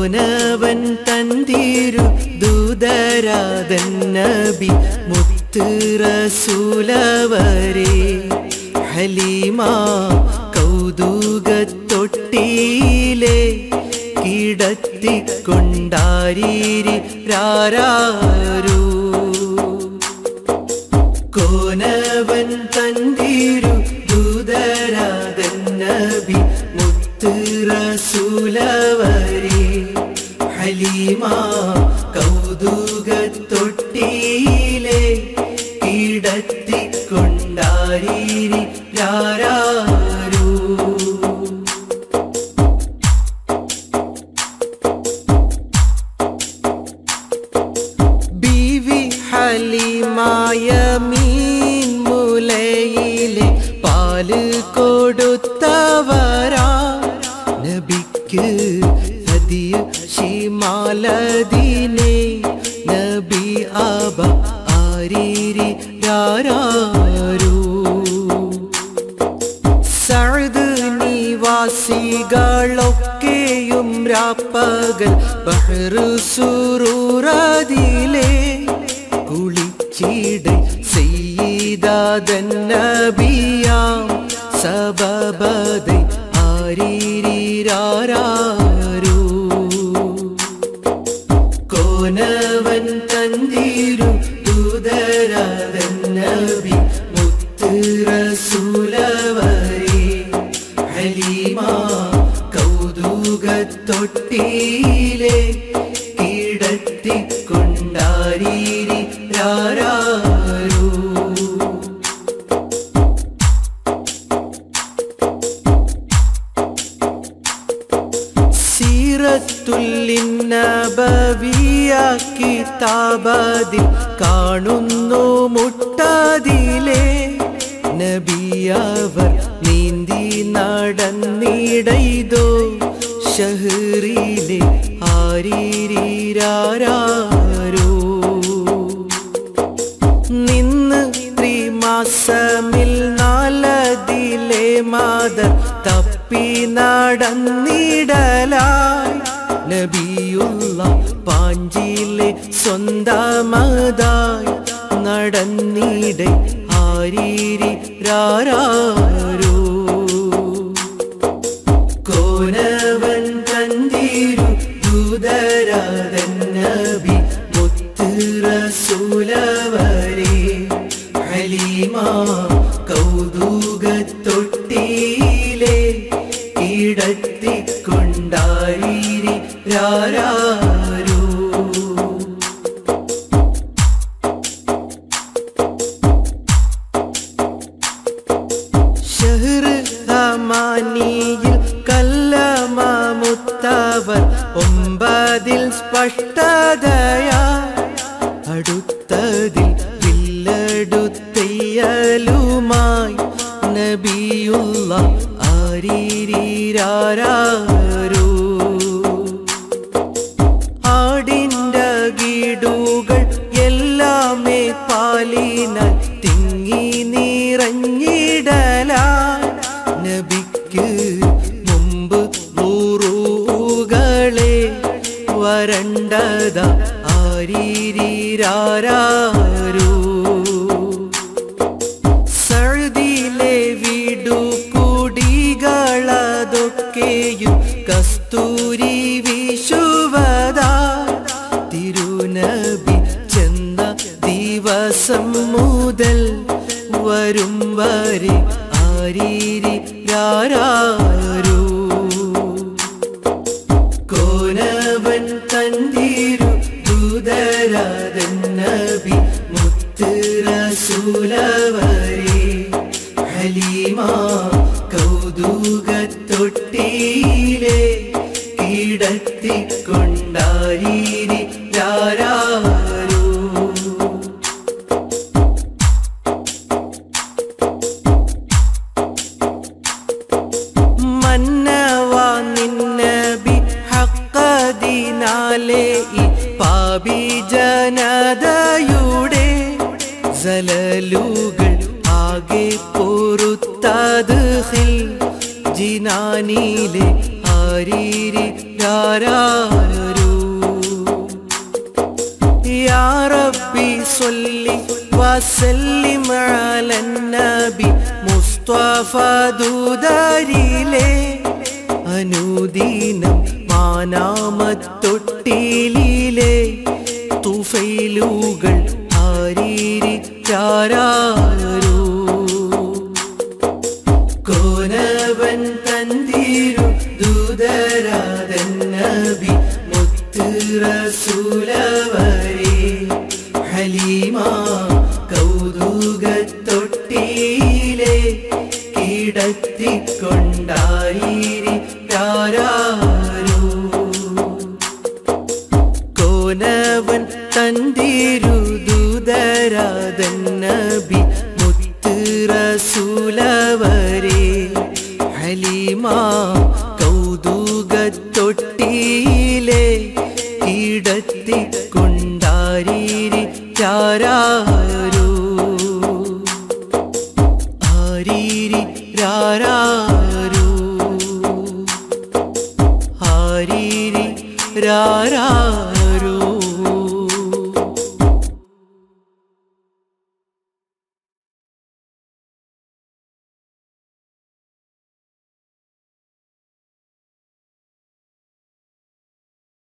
കോനവൻ തന്തിരു ദൂതരാതൻ നബി മുത്ത് റസൂലവരെ ഹലീമ കൗതുകത്തൊട്ടിയിലെ കിടത്തിക്കൊണ്ടാരീരി രാരാരൂ കോനവൻ തന്തിരു ദൂതരാതൻ നബി മുത്ത് റസൂലവരെ ഹലീമ കൗതുകത്തൊട്ടിയിലെ കിടത്തിക്കൊണ്ടാരീരി രാരാരൂ ബീവി ഹലിമായ മീൻ മുലയിലെ പാല് കൊടുത്തവരാ നബിക്ക് ഹദിയ ഷിമാലദീനെ നബി ആബ ആരീരി രാരാരൂ സഅദ് നിവാസികളൊക്കെയും രാപ്പകൽ ബഹ്റു സുറൂറതിലെ കുളിച്ചിട ചെയ്തന്നബിയാം സബബதை ആരീരാരൂ കോനവൻ തന്തിരു ദൂതരാതൻ നബി മുത്ത് റസൂലവരെ ഹലീമ കൗതുകത്തൊട്ടിയിലെ കിടത്തിക്കൊണ്ടാരീരി രാരാരൂ സീറത്തുല്ലിന്നബവിയ കിതാബതിൽ കാണുന്നു മുട്ടതിലെ നബിയവർ നീന്തി നടന്നിടൈതോ ഷഹറിലെ ആരീരാരോ നിന്ന് ത്രിമാസമിൽ നാലതിലെ മാതർ തപ്പി നടന്നിടലായി നബിയുള്ള പാഞ്ചിലെ സ്വന്തമതായി നടന്നിടെ ആരീരി രാരോ കോനവൻ തന്തിരു ദൂതരാതൻ നബി മുത്ത് റസൂലവരെ ഹലീമ കൗതുകത്തൊട്ടിയിലെ കിടത്തിക്കൊണ്ടാരീരി രാരാരൂ ഷഹർ ഹമാനിയിൽ കല്ലമാമുത്തവർ ഒമ്പതിൽ സ്പഷ്ടതയാ അടുത്തതിൽ വില്ലടുത്തയ്യലുമായി നബിയുള്ള ആരീരാരോ ആടിൻ്റെ ഗീടുകൾ എല്ലാമേ പാലിനാൽ തിങ്ങി നിറഞ്ഞിടലാ നബിക്ക് മുമ്പ് നൂറുകളെ വരണ്ടത ആരീരാരോ സഴുതിയിലെ വീടു കുടികളതൊക്കെയും കസ്തൂരി വിശുവതാ തിരുനബി ചെന്ന ദിവസം മുതൽ വരും വരെ ആരീരി രാരോ കോനവൻ തന്തിരു ദൂതരാതൻ നബി മുത്ത് റസൂലവരെ ഹലീമ കൗതുകത്തൊട്ടിയിലെ കിടത്തിക്കൊണ്ടാരീരി രാരോ മന്നവാ നിന്നബി ഹക്കതിനാലെ ഈ പാപി ജനതയുടെ സലലുകൾ ആകെ പൊറുത്തത് ജിനാനിലെ ആരീരി രാരാരൂ يا ربي صلي وسلم على النبي മുസ്തഫ ദൂതരിലെ അനുദീനം മാനാമത്തൊട്ടിയിലെ തുഫൈലുകൾ ആരീരി ചാരാരൂ കോനവൻ തന്തിരു ദൂതരാതൻ നബി മുത്ത് റസൂലവരെ ഹലീമ കൗതുകത്തൊട്ടിയിലെ കിടത്തിക്കൊണ്ടായിരി രാരാരോ കോനവൻ തന്തിരുദൂതരാതൻ നബി മുത്ത് റസൂലവരെ ഹലീമ കൗതുകത്തൊട്ടിയിലെ കിടത്തിക്കൊണ്ടാരീരി ചാരാരോ ആരീരി രാരാരോ ആരീരി രാരാ